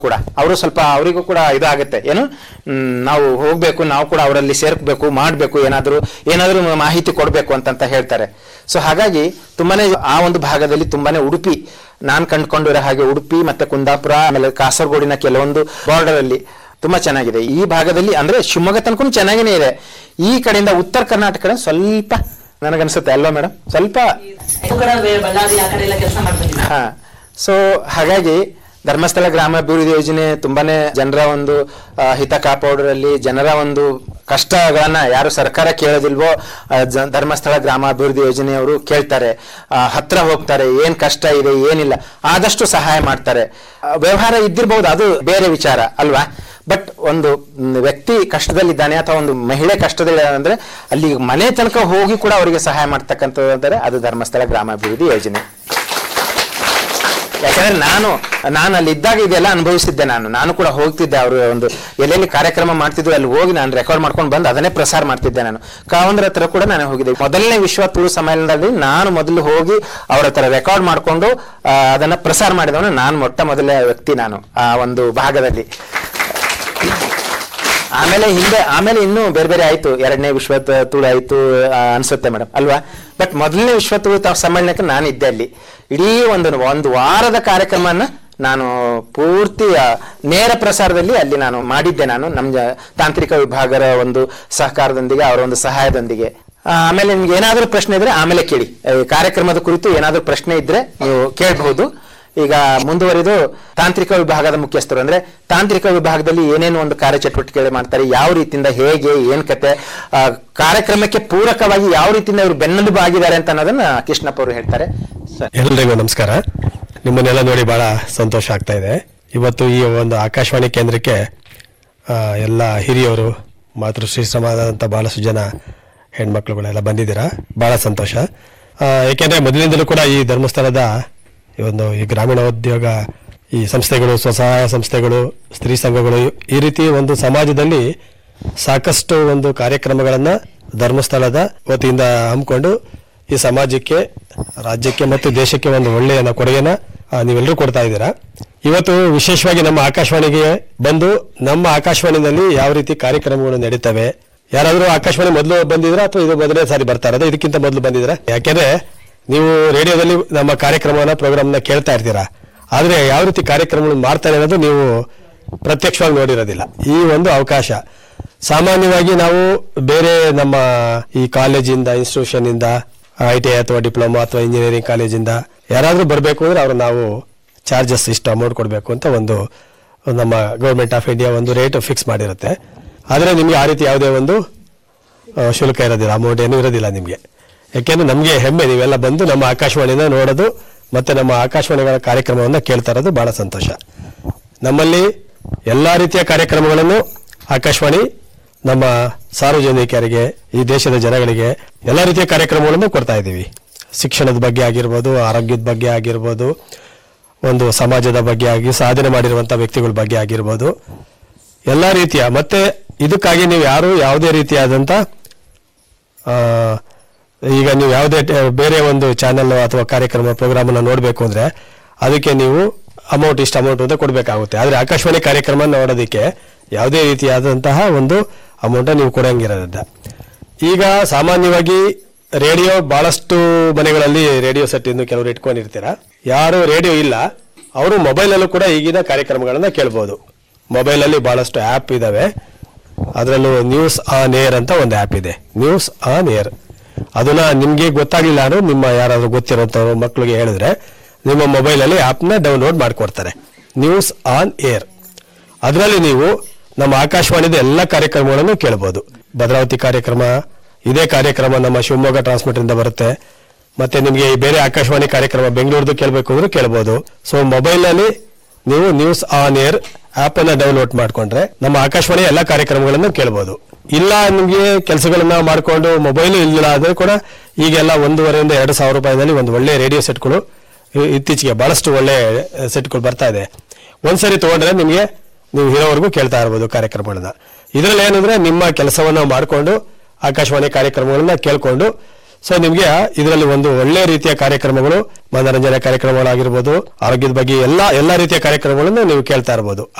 ಕೂಡ ಅವರು ಸ್ವಲ್ಪ ಅವರಿಗೂ ಕೂಡ ಇದಾಗುತ್ತೆ ಏನು ಮ್, ನಾವು ಹೋಗ್ಬೇಕು ನಾವು ಕೂಡ ಅವರಲ್ಲಿ ಸೇರ್ಕಬೇಕು ಮಾಡಬೇಕು ಏನಾದರೂ ಏನಾದರೂ ಮಾಹಿತಿ ಕೊಡಬೇಕು ಅಂತಂತ ಹೇಳ್ತಾರೆ ಸೊ ಹಾಗಾಗಿ ತುಂಬಾನೇ ಆ ಒಂದು ಭಾಗದಲ್ಲಿ ತುಂಬಾನೇ ಉಡುಪಿ ನಾನು ಕಂಡುಕೊಂಡಿರೋ ಹಾಗೆ ಉಡುಪಿ ಮತ್ತೆ ಕುಂದಾಪುರ ಆಮೇಲೆ ಕಾಸರಗೋಡಿನ ಕೆಲವೊಂದು ಬಾರ್ಡರ್ ಅಲ್ಲಿ ತುಂಬಾ ಚೆನ್ನಾಗಿದೆ ಈ ಭಾಗದಲ್ಲಿ ಅಂದ್ರೆ ಶಿವಮೊಗ್ಗ ತನಕ ಚೆನ್ನಾಗೇನೆ ಇದೆ ಈ ಕಡೆಯಿಂದ ಉತ್ತರ ಕರ್ನಾಟಕ ಕಡೆ ಸ್ವಲ್ಪ ನನಗನ್ಸುತ್ತೆ ಅಲ್ವಾ ಮೇಡಮ್ ಸ್ವಲ್ಪ ಇದು ಕೂಡ ಬೆ- ಬಳ್ಳಾರಿ ಆ ಕಡೆ ಎಲ್ಲ ಕೆಲಸ ಮಾಡ್ತಿದ್ದೀನಿ ಹಾ ಸೊ ಹಾಗಾಗಿ ಧರ್ಮಸ್ಥಳ ಗ್ರಾಮಾಭಿವೃದ್ಧಿ ಯೋಜನೆ ತುಂಬಾನೇ ಜನರ ಒಂದು ಆ, ಹಿತ ಕಾಪಾಡೋದ್ರಲ್ಲಿ ಜನರ ಒಂದು ಕಷ್ಟಗಳನ್ನ ಯಾರು ಸರ್ಕಾರ ಕೇಳೋದಿಲ್ವೋ ಆ, ಜ- ಧರ್ಮಸ್ಥಳ ಗ್ರಾಮಾಭಿವೃದ್ಧಿ ಯೋಜನೆಯವರು ಕೇಳ್ತಾರೆ ಆ, ಹತ್ರ ಹೋಗ್ತಾರೆ ಏನ್ ಕಷ್ಟ ಇದೆ ಏನಿಲ್ಲ ಆದಷ್ಟು ಸಹಾಯ ಮಾಡ್ತಾರೆ ಆ, ವ್ಯವಹಾರ ಇದ್ದಿರ್ಬಹುದು ಅದು ಬೇರೆ ವಿಚಾರ ಅಲ್ವಾ ಬಟ್ ಒಂದು ಮ್, ವ್ಯಕ್ತಿ ಕಷ್ಟದಲ್ಲಿದ್ದಾನೆ ಅಥವಾ ಒಂದು ಮಹಿಳೆ ಕಷ್ಟದಲ್ಲಿ ಅಂದ್ರೆ ಅಲ್ಲಿ ಮನೆ ತನಕ ಹೋಗಿ ಕೂಡ ಅವರಿಗೆ ಸಹಾಯ ಮಾಡ್ತಕ್ಕಂಥದ್ದು ಅಂದರೆ ಅದು ಧರ್ಮಸ್ಥಳ ಗ್ರಾಮಾಭಿವೃದ್ಧಿ ಯೋಜನೆ ಯಾಕಂದ್ರೆ ನಾನು ನಾನು ಅಲ್ಲಿ ಇದ್ದಾಗ ಇದೆಲ್ಲ ಅನುಭವಿಸಿದ್ದೆ ನಾನು ನಾನು ಕೂಡ ಹೋಗ್ತಿದ್ದೆ ಅವರು ಒಂದು ಎಲ್ಲೆಲ್ಲಿ ಕಾರ್ಯಕ್ರಮ ಮಾಡ್ತಿದ್ರು ಅಲ್ಲಿ ಹೋಗಿ ನಾನು ರೆಕಾರ್ಡ್ ಮಾಡ್ಕೊಂಡು ಬಂದು ಅದನ್ನೇ ಪ್ರಸಾರ ಮಾಡ್ತಿದ್ದೆ ನಾನು ಕಾವಂದ್ರ ಹತ್ರ ಕೂಡ ನಾನು ಹೋಗಿದ್ದೆ ಮೊದಲನೇ ವಿಶ್ವ ತುಳು ಸಮ್ಮೇಳನದಲ್ಲಿ ನಾನು ಮೊದಲು ಹೋಗಿ ಅವ್ರ ಹತ್ರ ರೆಕಾರ್ಡ್ ಮಾಡ್ಕೊಂಡು ಆ, ಅದನ್ನ ಪ್ರಸಾರ ಮಾಡಿದವನು ನಾನು ಮೊಟ್ಟ ಮೊದಲ ವ್ಯಕ್ತಿ ನಾನು ಆ ಒಂದು ಭಾಗದಲ್ಲಿ ಆಮೇಲೆ ಹಿಂದೆ ಆಮೇಲೆ ಇನ್ನೂ ಬೇರೆ ಬೇರೆ ಆಯ್ತು ಎರಡನೇ ವಿಶ್ವ ತ- ತುಳು ಆಯ್ತು ಆ, ಅನ್ಸುತ್ತೆ ಮೇಡಮ್ ಅಲ್ವಾ ಬಟ್ ಮೊದಲನೇ ವಿಶ್ವ ತುಳು ತ- ಸಮ್ಮೇಳನಕ್ಕೆ ನಾನು ಇದ್ದೆ ಅಲ್ಲಿ ಇಡೀ ಒಂದು ಒಂದು ವಾರದ ಕಾರ್ಯಕ್ರಮನ ನಾನು ಪೂರ್ತಿ ಆ, ನೇರ ಪ್ರಸಾರದಲ್ಲಿ ಅಲ್ಲಿ ನಾನು ಮಾಡಿದ್ದೆ ನಾನು ನಮ್ಮ ಜ- ತಾಂತ್ರಿಕ ವಿಭಾಗದ ಒಂದು ಸಹಕಾರದೊಂದಿಗೆ ಅವರ ಒಂದು ಸಹಾಯದೊಂದಿಗೆ ಆ, ಆಮೇಲೆ ನಿಮ್ಗೆ ಏನಾದರೂ ಪ್ರಶ್ನೆ ಇದ್ರೆ ಆಮೇಲೆ ಕೇಳಿ ಈ ಕಾರ್ಯಕ್ರಮದ ಕುರಿತು ಏನಾದರೂ ಪ್ರಶ್ನೆ ಇದ್ರೆ ನೀವು ಕೇಳಬಹುದು ಈಗ ಮುಂದುವರಿದು ತಾಂತ್ರಿಕ ವಿಭಾಗದ ಮುಖ್ಯಸ್ಥರು ಅಂದ್ರೆ ತಾಂತ್ರಿಕ ವಿಭಾಗದಲ್ಲಿ ಏನೇನು ಒಂದು ಕಾರ್ಯಚಟುವಟಿಕೆಗಳು ಮಾಡ್ತಾರೆ ಯಾವ ರೀತಿಯಿಂದ ಹೇಗೆ ಏನ್ ಕತೆ ಆ, ಕಾರ್ಯಕ್ರಮಕ್ಕೆ ಪೂರಕವಾಗಿ ಯಾವ ರೀತಿಯಿಂದ ಇವರು ಬೆನ್ನೆಲುಬು ಆಗಿದ್ದಾರೆ ಅಂತ ಅನ್ನೋದನ್ನ ಕೃಷ್ಣಪ್ಪ ಅವರು ಹೇಳ್ತಾರೆ ಸರ್ ಎಲ್ರಿಗೂ ನಮಸ್ಕಾರ ನಿಮ್ಮನ್ನೆಲ್ಲ ನೋಡಿ ಬಹಳ ಸಂತೋಷ ಆಗ್ತಾ ಇದೆ ಇವತ್ತು ಈ ಒಂದು ಆಕಾಶವಾಣಿ ಕೇಂದ್ರಕ್ಕೆ ಆ, ಎಲ್ಲ ಹಿರಿಯವರು ಮಾತೃಶ್ರೀ ಶ್ರಮದಂಥ ಬಹಳಷ್ಟು ಜನ ಹೆಣ್ಮಕ್ಳುಗಳೆಲ್ಲ ಬಂದಿದ್ದೀರಾ ಬಹಳ ಸಂತೋಷ ಆ, ಏಕೆಂದ್ರೆ ಮೊದಲಿನಿಂದಲೂ ಕೂಡ ಈ ಧರ್ಮಸ್ಥಳದ ಈ ಒಂದು ಈ ಗ್ರಾಮೀಣ ಉದ್ಯೋಗ ಈ ಸಂಸ್ಥೆಗಳು ಸ್ವಸಹಾಯ ಸಂಸ್ಥೆಗಳು ಸ್ತ್ರೀ ಸಂಘಗಳು ಈ ರೀತಿ ಒಂದು ಸಮಾಜದಲ್ಲಿ ಸಾಕಷ್ಟು ಒಂದು ಕಾರ್ಯಕ್ರಮಗಳನ್ನ ಧರ್ಮಸ್ಥಳದ ವತಿಯಿಂದ ಹಮ್ಮಿಕೊಂಡು ಈ ಸಮಾಜಕ್ಕೆ ರಾಜ್ಯಕ್ಕೆ ಮತ್ತು ದೇಶಕ್ಕೆ ಒಂದು ಒಳ್ಳೆಯ ಕೊಡುಗೆನ ಆ, ನೀವೆಲ್ಲರೂ ಕೊಡ್ತಾ ಇದ್ದೀರಾ ಇವತ್ತು ವಿಶೇಷವಾಗಿ ನಮ್ಮ ಆಕಾಶವಾಣಿಗೆ ಬಂದು ನಮ್ಮ ಆಕಾಶವಾಣಿನಲ್ಲಿ ಯಾವ ರೀತಿ ಕಾರ್ಯಕ್ರಮಗಳು ನಡೀತವೆ ಯಾರಾದರೂ ಆಕಾಶವಾಣಿ ಮೊದಲು ಬಂದಿದ್ರಾ ಅಥವಾ ಇದು ಮೊದಲನೇ ಸಾರಿ ಬರ್ತಾ ಇರೋದು ಇದಕ್ಕಿಂತ ಮೊದಲು ಬಂದಿದ್ರಾ ಯಾಕೆಂದ್ರೆ ನೀವು ರೇಡಿಯೋದಲ್ಲಿ ನಮ್ಮ ಕಾರ್ಯಕ್ರಮನ ಪ್ರೋಗ್ರಾಮ್ನ ಕೇಳ್ತಾ ಇರ್ತೀರಾ ಆದ್ರೆ ಯಾವ ರೀತಿ ಕಾರ್ಯಕ್ರಮಗಳು ಮಾಡ್ತಾರೆ ಅನ್ನೋದು ನೀವು ಪ್ರತ್ಯಕ್ಷವಾಗಿ ನೋಡಿರೋದಿಲ್ಲ ಈ ಒಂದು ಅವಕಾಶ ಸಾಮಾನ್ಯವಾಗಿ ನಾವು ಬೇರೆ ನಮ್ಮ ಈ ಕಾಲೇಜಿಂದ ಇನ್ಸ್ಟಿಟ್ಯೂಷನ್ ಇಂದ ಐ ಟಿ ಐ ಅಥವಾ ಡಿಪ್ಲೊಮಾ ಅಥವಾ ಇಂಜಿನಿಯರಿಂಗ್ ಕಾಲೇಜಿಂದ ಯಾರಾದರೂ ಬರಬೇಕು ಅಂದ್ರೆ ಅವ್ರು ನಾವು ಚಾರ್ಜಸ್ ಇಷ್ಟು ಅಮೌಂಟ್ ಕೊಡಬೇಕು ಅಂತ ಒಂದು ನಮ್ಮ ಗೌರ್ಮೆಂಟ್ ಆಫ್ ಇಂಡಿಯಾ ಒಂದು ರೇಟ್ ಫಿಕ್ಸ್ ಮಾಡಿರುತ್ತೆ ಆದರೆ ನಿಮಗೆ ಆ ರೀತಿ ಯಾವುದೇ ಒಂದು ಆ, ಶುಲ್ಕ ಇರೋದಿಲ್ಲ ಅಮೌಂಟ್ ಏನೂ ಇರೋದಿಲ್ಲ ನಿಮಗೆ ಯಾಕೆಂದ್ರೆ ನಮಗೆ ಹೆಮ್ಮೆ ನೀವೆಲ್ಲ ಬಂದು ನಮ್ಮ ಆಕಾಶವಾಣಿನ ನೋಡೋದು ಮತ್ತೆ ನಮ್ಮ ಆಕಾಶವಾಣಿಗಳ ಕಾರ್ಯಕ್ರಮವನ್ನು ಕೇಳ್ತಾ ಇರೋದು ಬಹಳ ಸಂತೋಷ ನಮ್ಮಲ್ಲಿ ಎಲ್ಲ ರೀತಿಯ ಕಾರ್ಯಕ್ರಮಗಳನ್ನು ಆಕಾಶವಾಣಿ ನಮ್ಮ ಸಾರ್ವಜನಿಕರಿಗೆ ಈ ದೇಶದ ಜನಗಳಿಗೆ ಎಲ್ಲ ರೀತಿಯ ಕಾರ್ಯಕ್ರಮಗಳನ್ನು ಕೊಡ್ತಾ ಇದ್ದೀವಿ ಶಿಕ್ಷಣದ ಬಗ್ಗೆ ಆಗಿರ್ಬೋದು ಆರೋಗ್ಯದ ಬಗ್ಗೆ ಆಗಿರ್ಬೋದು ಒಂದು ಸಮಾಜದ ಬಗ್ಗೆ ಆಗಿ ಸಾಧನೆ ಮಾಡಿರುವಂಥ ವ್ಯಕ್ತಿಗಳ ಬಗ್ಗೆ ಆಗಿರ್ಬೋದು ಎಲ್ಲ ರೀತಿಯ ಮತ್ತೆ ಇದಕ್ಕಾಗಿ ನೀವು ಯಾರು ಯಾವುದೇ ರೀತಿಯಾದಂಥ ಆ, ಈಗ ನೀವು ಯಾವುದೇ ಟ- ಬೇರೆ ಒಂದು ಚಾನೆಲ್ ಅಥವಾ ಕಾರ್ಯಕ್ರಮ ಪ್ರೋಗ್ರಾಮ್ ಅನ್ನ ನೋಡಬೇಕು ಅಂದ್ರೆ ಅದಕ್ಕೆ ನೀವು ಅಮೌಂಟ್ ಇಷ್ಟು ಅಮೌಂಟ್ ಅಂತ ಕೊಡಬೇಕಾಗುತ್ತೆ ಆದ್ರೆ ಆಕಾಶವಾಣಿ ಕಾರ್ಯಕ್ರಮ ನೋಡೋದಕ್ಕೆ ಯಾವುದೇ ರೀತಿಯಾದಂತಹ ಒಂದು ಅಮೌಂಟ್ ನೀವು ಕೊಡಂಗಿರೋದಿಲ್ಲ ಈಗ ಸಾಮಾನ್ಯವಾಗಿ ರೇಡಿಯೋ ಬಹಳಷ್ಟು ಮನೆಗಳಲ್ಲಿ ರೇಡಿಯೋ ಸೆಟ್ ಇನ್ನು ಕೆಲವರು ಇಟ್ಕೊಂಡಿರ್ತೀರ ಯಾರು ರೇಡಿಯೋ ಇಲ್ಲ ಅವರು ಮೊಬೈಲಲ್ಲೂ ಕೂಡ ಈಗಿನ ಕಾರ್ಯಕ್ರಮಗಳನ್ನ ಕೇಳ್ಬೋದು ಮೊಬೈಲಲ್ಲಿ ಬಹಳಷ್ಟು ಆ್ಯಪ್ ಇದಾವೆ ಅದರಲ್ಲೂ ನ್ಯೂಸ್ ಆನ್ ಏರ್ ಅಂತ ಒಂದು ಆ್ಯಪ್ ಇದೆ ನ್ಯೂಸ್ ಆನ್ ಏರ್ ಅದನ್ನ ನಿಮ್ಗೆ ಗೊತ್ತಾಗ್ಲಿಲ್ಲ ಅಂದ್ರೆ ನಿಮ್ಮ ಯಾರಾದ್ರೂ ಗೊತ್ತಿರೋಂಥವ್ರು ಮಕ್ಕಳಿಗೆ ಹೇಳಿದ್ರೆ ನಿಮ್ಮ ಮೊಬೈಲಲ್ಲಿ ಆ್ಯಪ್ನ ಡೌನ್ಲೋಡ್ ಮಾಡಿಕೊಡ್ತಾರೆ ನ್ಯೂಸ್ ಆನ್ ಏರ್ ಅದರಲ್ಲಿ ನೀವು ನಮ್ಮ ಆಕಾಶವಾಣಿದ ಎಲ್ಲ ಕಾರ್ಯಕ್ರಮಗಳನ್ನು ಕೇಳಬಹುದು ಭದ್ರಾವತಿ ಕಾರ್ಯಕ್ರಮ ಇದೇ ಕಾರ್ಯಕ್ರಮ ನಮ್ಮ ಶಿವಮೊಗ್ಗ ಟ್ರಾನ್ಸ್ಮಿಟರ್ ಇಂದ ಬರುತ್ತೆ ಮತ್ತೆ ನಿಮಗೆ ಈ ಬೇರೆ ಆಕಾಶವಾಣಿ ಕಾರ್ಯಕ್ರಮ ಬೆಂಗಳೂರದು ಕೇಳಬೇಕು ಅಂದ್ರೆ ಕೇಳಬಹುದು ಸೊ ಮೊಬೈಲ್ನಲ್ಲಿ ನೀವು ನ್ಯೂಸ್ ಆನ್ ಏರ್ ಆಪ್ ಅನ್ನ ಡೌನ್ಲೋಡ್ ಮಾಡ್ಕೊಂಡ್ರೆ ನಮ್ಮ ಆಕಾಶವಾಣಿ ಎಲ್ಲ ಕಾರ್ಯಕ್ರಮಗಳನ್ನು ಕೇಳಬಹುದು ಇಲ್ಲ ನಿಮಗೆ ಕೆಲಸಗಳನ್ನ ಮಾಡ್ಕೊಂಡು ಮೊಬೈಲ್ ಇಲ್ಲ ಆದ್ರೆ ಕೂಡ ಈಗೆಲ್ಲ ಒಂದೂವರೆಯಿಂದ ಎರಡು ಸಾವಿರ ರೂಪಾಯಿನಲ್ಲಿ ಒಂದು ಒಳ್ಳೆ ರೇಡಿಯೋ ಸೆಟ್ಗಳು ಇ- ಇತ್ತೀಚೆಗೆ ಬಹಳಷ್ಟು ಒಳ್ಳೆ ಸೆಟ್ಗಳು ಬರ್ತಾ ಇದೆ ಒಂದ್ಸರಿ ತಗೊಂಡ್ರೆ ನಿಮಗೆ ನೀವು ಇರೋವರೆಗೂ ಕೇಳ್ತಾ ಇರ್ಬೋದು ಕಾರ್ಯಕ್ರಮಗಳನ್ನ ಇದರಲ್ಲಿ ಏನಂದ್ರೆ ನಿಮ್ಮ ಕೆಲಸವನ್ನ ಮಾಡಿಕೊಂಡು ಆಕಾಶವಾಣಿ ಕಾರ್ಯಕ್ರಮಗಳನ್ನ ಕೇಳ್ಕೊಂಡು ಸೊ ನಿಮಗೆ ಇದರಲ್ಲಿ ಒಂದು ಒಳ್ಳೆ ರೀತಿಯ ಕಾರ್ಯಕ್ರಮಗಳು ಮನೋರಂಜನೆ ಕಾರ್ಯಕ್ರಮಗಳಾಗಿರ್ಬೋದು ಆರೋಗ್ಯದ ಬಗ್ಗೆ ಎಲ್ಲ ಎಲ್ಲ ರೀತಿಯ ಕಾರ್ಯಕ್ರಮಗಳನ್ನು ನೀವು ಕೇಳ್ತಾ ಇರ್ಬೋದು